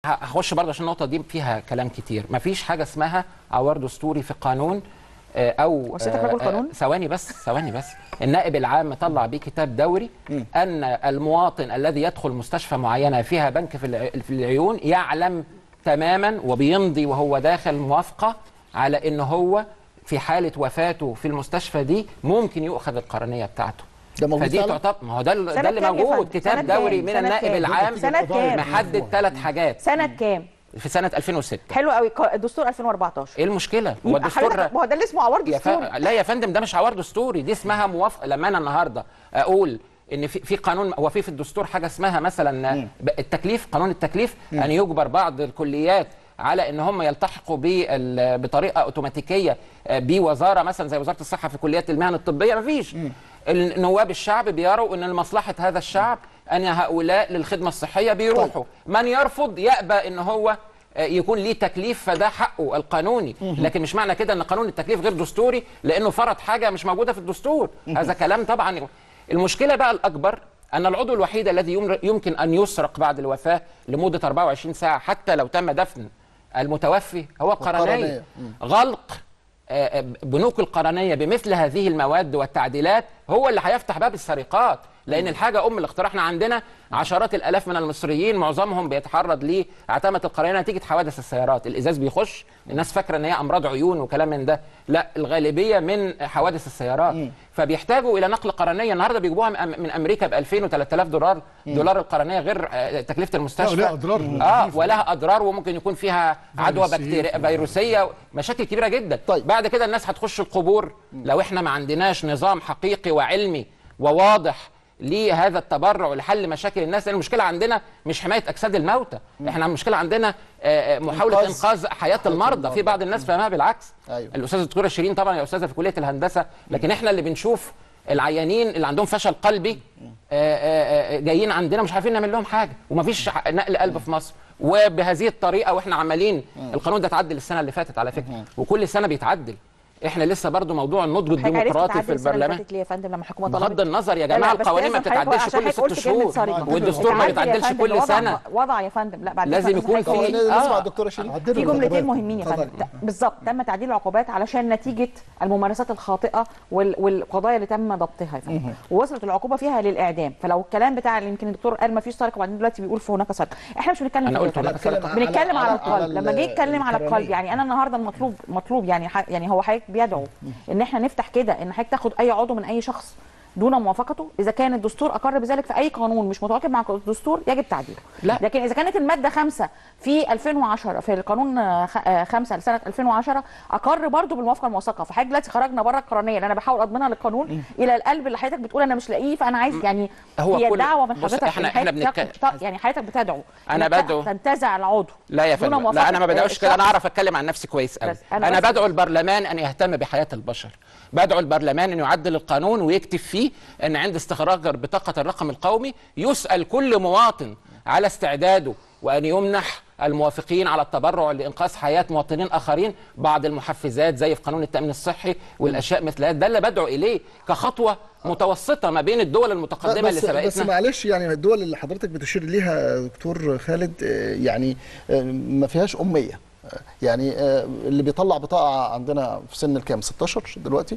هخش برضه عشان النقطه دي فيها كلام كتير مفيش حاجه اسمها عوار دستوري في قانون آه، او وسيادتك آه، رجل قانون؟ آه، ثواني بس ثواني بس النائب العام طلع بيه كتاب دوري ان المواطن الذي يدخل مستشفى معينه فيها بنك في الع- في العيون يعلم تماما وبيمضي وهو داخل موافقه على ان هو في حاله وفاته في المستشفى دي ممكن يؤخذ القرنيه بتاعته ده موجود فدي فعلا؟ تعتبر ما هو ده ال- سنة ده اللي كام يا موجود فندم؟ كتاب سنة دوري كام؟ من سنة النائب كام؟ العام سنة كام؟ محدد ثلاث حاجات سنة كام؟ في سنه 2006 حلو قوي ق- الدستور 2014 ايه المشكله هو يبقى الدستور حضرتك- ما هو ده اللي اسمه عوار يا ف... دستوري لا يا فندم ده مش عوار دستوري دي اسمها موافقه لما انا النهارده اقول ان في في قانون هو في في الدستور حاجه اسمها مثلا ب- التكليف قانون التكليف ان يجبر بعض الكليات على ان هم يلتحقوا بال- بطريقه اوتوماتيكيه آه، بوزاره مثلا زي وزاره الصحه في كليات المهن الطبيه مفيش النواب الشعب بيروا ان لمصلحه هذا الشعب ان هؤلاء للخدمه الصحيه بيروحوا من يرفض يأبى ان هو آه، يكون ليه تكليف فده حقه القانوني لكن مش معنى كده ان قانون التكليف غير دستوري لانه فرض حاجه مش موجوده في الدستور هذا كلام طبعا المشكله بقى الاكبر ان العضو الوحيد الذي يمر- يمكن ان يسرق بعد الوفاه لمده 24 ساعه حتى لو تم دفن المتوفي هو القرنيه القرنية. غلق آه، آه، بنوك القرنيه بمثل هذه المواد والتعديلات هو اللي هيفتح باب السرقات لان الحاجه ام الاختراع احنا عندنا عشرات الالاف من المصريين معظمهم بيتعرض لعتمه القرنيه نتيجه حوادث السيارات الازاز بيخش الناس فاكره ان هي امراض عيون وكلام من ده لا الغالبيه من حوادث السيارات فبيحتاجوا الى نقل قرنيه النهارده بيجيبوها من أم- من امريكا ب 2000 و3000 دولار دولار القرنيه غير آه، تكلفه المستشفى لا، ولها أضرار اه مخيفة. ولها اضرار وممكن يكون فيها عدوى فيروسية. بكتيريا فيروسيه مشاكل كبيره جدا طيب. بعد كده الناس هتخش القبور لو احنا ما عندناش نظام حقيقي وعلمي وواضح لهذا التبرع لحل مشاكل الناس لان المشكله عندنا مش حمايه اجساد الموتى احنا المشكله عندنا آه، آه، محاوله إنقاذ انقاذ حياه المرضى في بعض الناس فاهمها بالعكس أيوة. الاستاذه الدكتوره شيرين طبعا يا استاذه في كليه الهندسه لكن احنا اللي بنشوف العيانين اللي عندهم فشل قلبي آه، آه، آه، جايين عندنا مش عارفين نعمل لهم حاجه ومفيش ح- نقل قلب في مصر وبهذه الطريقه واحنا عمالين القانون ده اتعدل السنه اللي فاتت على فكره وكل سنه بيتعدل احنا لسه برضو موضوع النضج حضرتك عرفت الديمقراطي تعدي في السنة اللي البرلمان فاتت ليه يا فندم لما الحكومه بغض طلبت النظر يا لا، لا، جماعه بس القوانين ما لازم حضرتك- بتتعدلش عشان كل حضرتك قلت ست كلمة شهور صارمة. والدستور ما اتعدل يا بيتعدلش فندم، كل وضع- سنه وضع يا فندم لا بعد لازم إذنك يكون حضرتك في- قولي. خلينا نسمع آه. الدكتوره شيرين عدلوا في جملتين العقوبات. مهمين يا فندم اتفضل. ت- بالظبط تم تعديل العقوبات علشان نتيجه الممارسات الخاطئه وال- والقضايا اللي تم ضبطها يا فندم ووصلت العقوبه فيها للاعدام فلو الكلام بتاع اللي يمكن الدكتور قال ما فيش سرقه وبعدين دلوقتي بيقول في هناك سرقه احنا مش بنتكلم أنا في قلت كده. هناك سرقة. بنتكلم على على- القلب على لما جه يتكلم على القلب القرنية. يعني انا النهارده المطلوب مطلوب يعني ح- يعني هو حضرتك بيدعو ان احنا نفتح كده ان حضرتك تاخد اي عضو من اي شخص دون موافقته اذا كان الدستور اقر بذلك في اي قانون مش متواكب مع الدستور يجب تعديله لا. لكن اذا كانت الماده خمسة في 2010 في القانون آه، خ- آه، خمسة لسنه 2010 اقر برضو بالموافقه الموثقه فحضرتك دلوقتي خرجنا بره القرنيه اللي انا بحاول اضمنها للقانون الى القلب اللي حضرتك بتقول انا مش لاقيه فانا عايز يعني هو هي كل- الدعوه من بص، حضرتك إحنا- إن إحنا حضرتك بنتكلم- تاخد- يعني حضرتك بتدعو أنا إنك بدعو. تنتزع العضو لا يا دون فندم موافقة لا انا ما بدعوش كده انا الشخص. اعرف اتكلم عن نفسي كويس قوي بس أنا انا بس- بدعو البرلمان ان يهتم بحياه البشر بدعو البرلمان ان يعدل القانون ويكتب فيه ان عند استخراج بطاقه الرقم القومي يسال كل مواطن على استعداده وان يمنح الموافقين على التبرع لانقاذ حياه مواطنين اخرين بعض المحفزات زي في قانون التامين الصحي والاشياء مثل هذا ده اللي بدعو اليه كخطوه متوسطه ما بين الدول المتقدمه اللي بس, بس سبقتنا معلش يعني الدول اللي حضرتك بتشير ليها يا دكتور خالد آه، يعني آه، ما فيهاش اميه آه، يعني آه، اللي بيطلع بطاقه عندنا في سن الكام 16 دلوقتي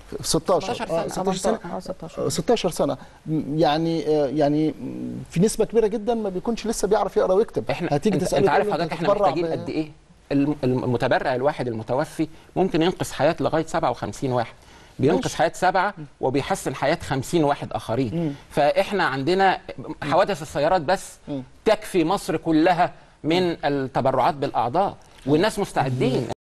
16 16 آه، سنة. 16 سنه اه 16 آه، 16 سنه م- يعني آه، يعني م، في نسبه كبيره جدا ما بيكونش لسه بيعرف يقرا ويكتب احنا هتيجي انت, تساله انت تقول عارف له حضرتك احنا هتتبرع محتاجين ب- قد ايه الم- الم- المتبرع الواحد المتوفي ممكن ينقذ حياه لغايه 57 واحد بينقذ ماشي. حياه سبعه وبيحسن حياه 50 واحد اخرين فاحنا عندنا حوادث السيارات بس تكفي مصر كلها من التبرعات بالاعضاء والناس مستعدين